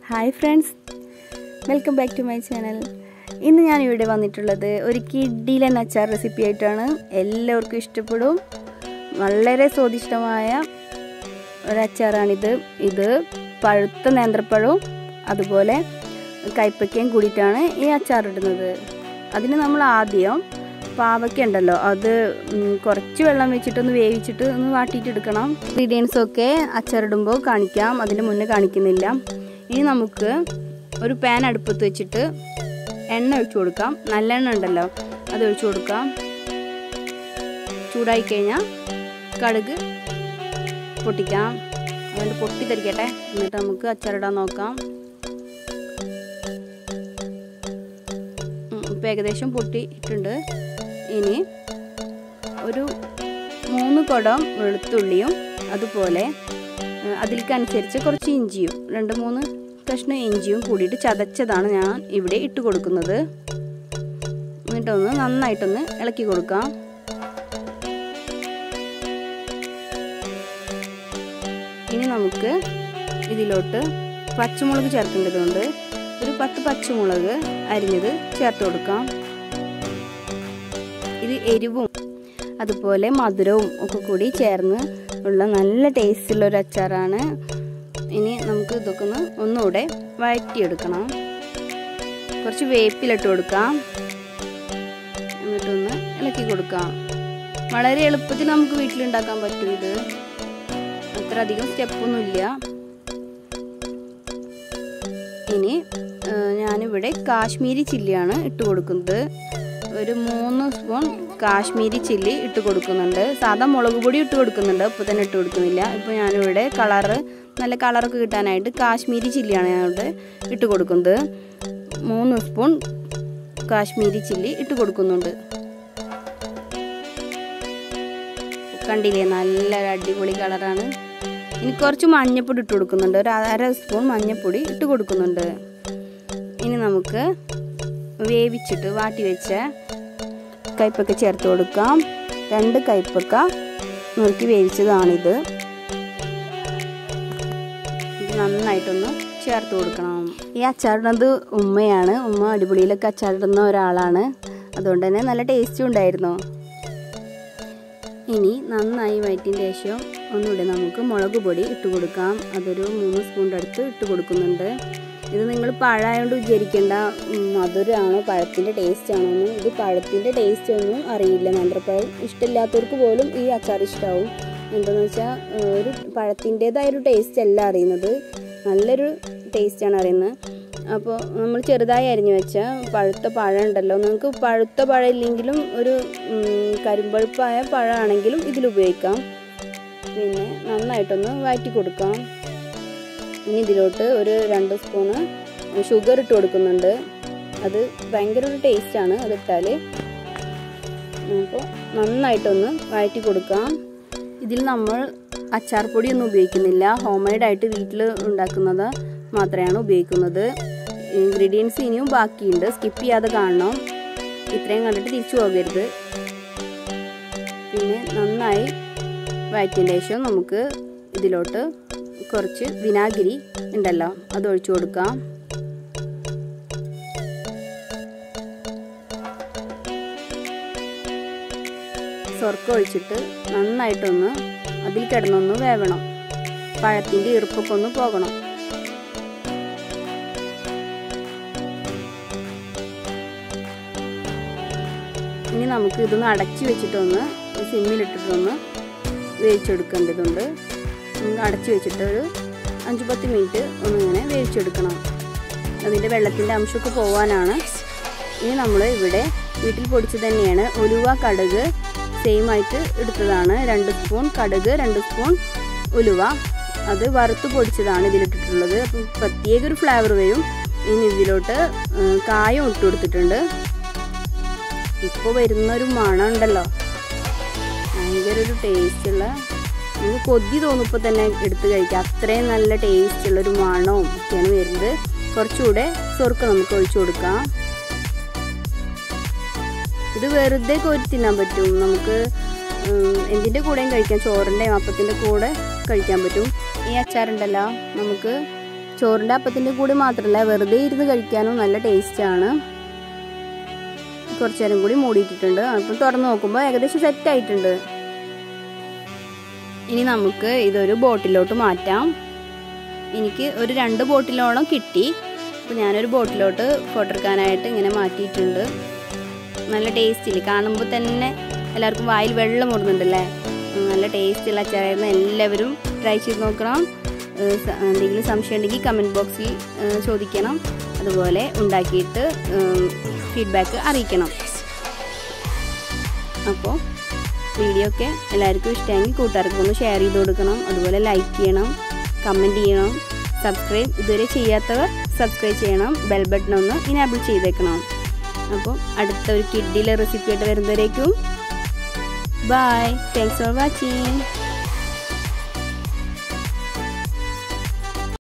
hi friends welcome back to my channel ഇന്ന് ഞാൻ ഇവിടെ വന്നിട്ടുള്ളത് ഒരു കിഡിലൻ അച്ചാർ റെസിപ്പി ആയിട്ടാണ് എല്ലാവർക്കും ഇഷ്ടപ്പെടും വളരെ സ്വാദിഷ്ടമായ ഒരു അച്ചാറാണിത് ഇത് പഴുത്ത നേന്ത്രപ്പഴവും അതുപോലെ കൈപ്പക്കയും കൂടിയിട്ടാണ് ഈ അച്ചാർ ഇടുന്നത് അതിന് നമ്മൾ ആദ്യം പാവയ്ക്ക ഉണ്ടല്ലോ അത് ഉം, കുറച്ച് വെള്ളം വെച്ചിട്ടൊന്ന് വേവിച്ചിട്ട് ഒന്ന് വാട്ടിയിട്ട് എടുക്കണം ഇൻഗ്രീഡിയൻസ് ഒക്കെ അച്ചാറിടുമ്പോൾ കാണിക്കാം അതിന് മുന്നേ കാണിക്കുന്നില്ല ഇനി നമുക്ക് ഒരു പാൻ അടുപ്പത്ത് വെച്ചിട്ട് എണ്ണ ഒഴിച്ചു കൊടുക്കാം നല്ലെണ്ണ ഉണ്ടല്ലോ അത് ഒഴിച്ചു കൊടുക്കാം ചൂടായി കഴിഞ്ഞാൽ കടുക് പൊട്ടിക്കാം അതുകൊണ്ട് പൊട്ടിത്തെറിക്കട്ടെ എന്നിട്ട് നമുക്ക് അച്ചാറിടാൻ നോക്കാം ഉം, ഇപ്പം ഏകദേശം പൊട്ടിയിട്ടുണ്ട് ഇനി ഒരു മൂന്ന് കുടം വെളുത്തുള്ളിയും അതുപോലെ ഏഹ്, അതിൽക്കനുസരിച്ച് കുറച്ച് ഇഞ്ചിയും രണ്ട് മൂന്ന് കഷ്ണം ഇഞ്ചിയും കൂടിയിട്ട് ചതച്ചതാണ് ഞാൻ ഇവിടെ ഇട്ട് കൊടുക്കുന്നത് എന്നിട്ടൊന്ന് നന്നായിട്ടൊന്ന് ഇളക്കി കൊടുക്കാം ഇനി നമുക്ക് ഇതിലോട്ട് പച്ചമുളക് ചേർക്കേണ്ടതുണ്ട് ഒരു പത്ത് പച്ചമുളക് അരിഞ്ഞത് ചേർത്ത് കൊടുക്കാം ഇത് എരിവും അതുപോലെ മധുരവും ഒക്കെ കൂടി ചേർന്ന് ഉള്ള നല്ല ടേസ്റ്റുള്ള ഒരു അച്ചാറാണ് ഇനി നമുക്ക് ഇതൊക്കെ ഒന്ന് ഒന്നുകൂടെ വഴറ്റിയെടുക്കണം കുറച്ച് വേപ്പിലിട്ട് കൊടുക്കാം എന്നിട്ടൊന്ന് ഇളക്കി കൊടുക്കാം വളരെ എളുപ്പത്തിൽ നമുക്ക് വീട്ടിലുണ്ടാക്കാൻ പറ്റും ഇത് അത്ര അധികം സ്റ്റെപ്പൊന്നുമില്ല ഇനി ഏഹ്, ഞാനിവിടെ കാശ്മീരി ചില്ലിയാണ് ഇട്ട് കൊടുക്കുന്നത് ഒരു മൂന്ന് സ്പൂൺ കാശ്മീരി ചില്ലി ഇട്ട് കൊടുക്കുന്നുണ്ട് സാധാ മുളക് പൊടി ഇട്ട് കൊടുക്കുന്നുണ്ട് ഇപ്പോൾ തന്നെ ഇട്ട് കൊടുക്കുന്നില്ല ഇപ്പോൾ ഞാനിവിടെ കളറ് നല്ല കളറൊക്കെ കിട്ടാനായിട്ട് കാശ്മീരി ചില്ലിയാണ് ഞാനിവിടെ ഇട്ട് കൊടുക്കുന്നത് മൂന്ന് സ്പൂൺ കാശ്മീരി ചില്ലി ഇട്ട് കൊടുക്കുന്നുണ്ട് കണ്ടില്ലേ നല്ല അടിപൊളി കളറാണ് ഇനി കുറച്ച് മഞ്ഞപ്പൊടി ഇട്ട് കൊടുക്കുന്നുണ്ട് ഒരു അര സ്പൂൺ മഞ്ഞപ്പൊടി ഇട്ട് കൊടുക്കുന്നുണ്ട് ഇനി നമുക്ക് വേവിച്ചിട്ട് വാട്ടി വെച്ച കയ്പക്ക ചേർത്ത് കൊടുക്കാം രണ്ട് കയ്പക്ക നുറുക്കി വേവിച്ചതാണിത് ഇത് നന്നായിട്ടൊന്ന് ചേർത്ത് കൊടുക്കണം ഈ അച്ചാറിടുന്നത് ഉമ്മയാണ് ഉമ്മ അടിപൊളിയിലൊക്കെ അച്ചാറിടുന്ന ഒരാളാണ് അതുകൊണ്ട് തന്നെ നല്ല ടേസ്റ്റും ഉണ്ടായിരുന്നു ഇനി നന്നായി വയറ്റിൻ്റെ ശേഷം ഒന്നുകൂടെ നമുക്ക് മുളക് പൊടി ഇട്ട് കൊടുക്കാം അതൊരു മൂന്ന് സ്പൂണിൻ്റെ അടുത്ത് ഇട്ട് കൊടുക്കുന്നുണ്ട് ഇത് നിങ്ങൾ പഴമായതുകൊണ്ട് വിചാരിക്കേണ്ട ഉം, മധുരമാണോ പഴത്തിൻ്റെ ടേസ്റ്റ് ആണോ എന്ന് ഇത് പഴത്തിൻ്റെ ടേസ്റ്റ് ഒന്നും അറിയില്ല നേന്ത്രപ്പഴം ഇഷ്ടമില്ലാത്തവർക്ക് പോലും ഈ അച്ചാർ ഇഷ്ടമാവും എന്താണെന്ന് വെച്ചാൽ ഒരു പഴത്തിൻ്റെതായ ഒരു ടേസ്റ്റ് അല്ല അറിയുന്നത് നല്ലൊരു ടേസ്റ്റാണ് അറിയുന്നത് അപ്പോൾ നമ്മൾ ചെറുതായി അരിഞ്ഞു വെച്ച പഴുത്ത പഴം ഉണ്ടല്ലോ നിങ്ങൾക്ക് പഴുത്ത പഴം ഇല്ലെങ്കിലും ഒരു ഉം, കരിമ്പഴുപ്പായ പഴമാണെങ്കിലും ഇതിൽ ഉപയോഗിക്കാം പിന്നെ നന്നായിട്ടൊന്ന് വഴറ്റി കൊടുക്കാം ഇനി ഇതിലോട്ട് ഒരു രണ്ട് സ്പൂണ് ഷുഗർ ഇട്ട് കൊടുക്കുന്നുണ്ട് അത് ഭയങ്കര ഒരു ടേസ്റ്റാണ് അതിട്ടാൽ അപ്പോൾ നന്നായിട്ടൊന്ന് വഴറ്റി കൊടുക്കാം ഇതിൽ നമ്മൾ അച്ചാർ പൊടിയൊന്നും ഉപയോഗിക്കുന്നില്ല ഹോം മെയ്ഡായിട്ട് വീട്ടിൽ ഉണ്ടാക്കുന്നത് മാത്രമാണ് ഉപയോഗിക്കുന്നത് ഇൻഗ്രീഡിയൻസ് ഇനിയും ബാക്കിയുണ്ട് സ്കിപ്പ് ചെയ്യാതെ കാണണം ഇത്രയും കണ്ടിട്ട് തിരിച്ചു പോകരുത് പിന്നെ നന്നായി വഴറ്റിയതിന് ശേഷം നമുക്ക് ഇതിലോട്ട് കുറച്ച് വിനാഗിരി ഉണ്ടല്ലോ അത് ഒഴിച്ചു കൊടുക്കാം സ്വർക്കം ഒഴിച്ചിട്ട് നന്നായിട്ടൊന്ന് അതിൽ കിടന്നൊന്ന് വേവണം പഴത്തിൻ്റെ ഈർപ്പൊക്കെ ഒന്ന് പോകണം ഇനി നമുക്ക് ഇതൊന്ന് അടച്ചു വെച്ചിട്ടൊന്ന് സിമ്മിലിട്ടിട്ടൊന്ന് വേവിച്ചെടുക്കേണ്ടതുണ്ട് ഒന്ന് അടച്ചു വെച്ചിട്ട് ഒരു അഞ്ച് പത്ത് മിനിറ്റ് ഒന്നിങ്ങനെ വേവിച്ചെടുക്കണം അതിൻ്റെ വെള്ളത്തിൻ്റെ അംശമൊക്കെ പോവാനാണ് ഇനി നമ്മൾ ഇവിടെ വീട്ടിൽ പൊടിച്ച് തന്നെയാണ് ഉലുവ കടുക് സെയിം ആയിട്ട് എടുത്തതാണ് രണ്ട് സ്പൂൺ കടുക് രണ്ട് സ്പൂൺ ഉലുവ അത് വറുത്ത് പൊടിച്ചതാണ് ഇതിലിട്ടിട്ടുള്ളത് അപ്പം പ്രത്യേക ഒരു ഫ്ലേവർ വരും ഇനി ഇതിലോട്ട് ഉം, കായം ഇട്ട് കൊടുത്തിട്ടുണ്ട് ഇപ്പോൾ വരുന്ന ഒരു മണം ഉണ്ടല്ലോ ഭയങ്കര ഒരു ടേസ്റ്റുള്ള നമുക്ക് കൊതി തോന്നുമ്പോൾ തന്നെ എടുത്ത് കഴിക്കാം അത്രയും നല്ല ടേസ്റ്റുള്ള ഒരു മണവും ഒക്കെയാണ് വരുന്നത് കുറച്ചുകൂടെ സ്വർക്ക നമുക്ക് ഒഴിച്ചു കൊടുക്കാം ഇത് വെറുതെ കോരി തിന്നാൻ പറ്റും നമുക്ക് ഉം, എന്തിൻ്റെ കൂടെയും കഴിക്കാം ചോറിൻ്റെയും അപ്പത്തിൻ്റെ കൂടെ കഴിക്കാൻ പറ്റും ഈ അച്ചാറുണ്ടല്ലോ നമുക്ക് ചോറിൻ്റെ അപ്പത്തിൻ്റെ കൂടി മാത്രമല്ല വെറുതെ ഇരുന്ന് കഴിക്കാനും നല്ല ടേസ്റ്റാണ് കുറച്ച് നേരം കൂടി മൂടിയിട്ടിട്ടുണ്ട് അപ്പം തുറന്ന് നോക്കുമ്പോൾ ഏകദേശം സെറ്റ് ആയിട്ടുണ്ട് ഇനി നമുക്ക് ഇതൊരു ബോട്ടിലോട്ട് മാറ്റാം എനിക്ക് ഒരു രണ്ട് ബോട്ടിലോളം കിട്ടി അപ്പോൾ ഞാനൊരു ബോട്ടിലോട്ട് ഫോട്ടോ എടുക്കാനായിട്ട് ഇങ്ങനെ മാറ്റിയിട്ടുണ്ട് നല്ല ടേസ്റ്റിൽ കാണുമ്പോൾ തന്നെ എല്ലാവർക്കും വായിൽ വെള്ളം മുറുന്നുണ്ടല്ലേ നല്ല ടേസ്റ്റുള്ള അച്ചാറായിരുന്നു എല്ലാവരും ട്രൈ ചെയ്ത് നോക്കണം എന്തെങ്കിലും സംശയം ഉണ്ടെങ്കിൽ കമൻറ്റ് ബോക്സിൽ ചോദിക്കണം അതുപോലെ ഉണ്ടാക്കിയിട്ട് ഫീഡ്ബാക്ക് അറിയിക്കണം അപ്പോൾ വീഡിയോ ഒക്കെ എല്ലാവർക്കും ഇഷ്ടമെങ്കിൽ കൂട്ടുകാർക്ക് ഒന്ന് ഷെയർ ചെയ്ത് കൊടുക്കണം അതുപോലെ ലൈക്ക് ചെയ്യണം കമൻറ്റ് ചെയ്യണം സബ്സ്ക്രൈബ് ഇതുവരെ ചെയ്യാത്തവർ സബ്സ്ക്രൈബ് ചെയ്യണം ബെൽ ബട്ടൺ ഒന്ന് ഇനാബിൾ ചെയ്തേക്കണം അപ്പോൾ അടുത്ത ഒരു കിഡിലെ റെസിപ്പി ആയിട്ട് വരുന്നവരേക്കും ബൈ താങ്ക്സ് ഫോർ വാച്ചിങ്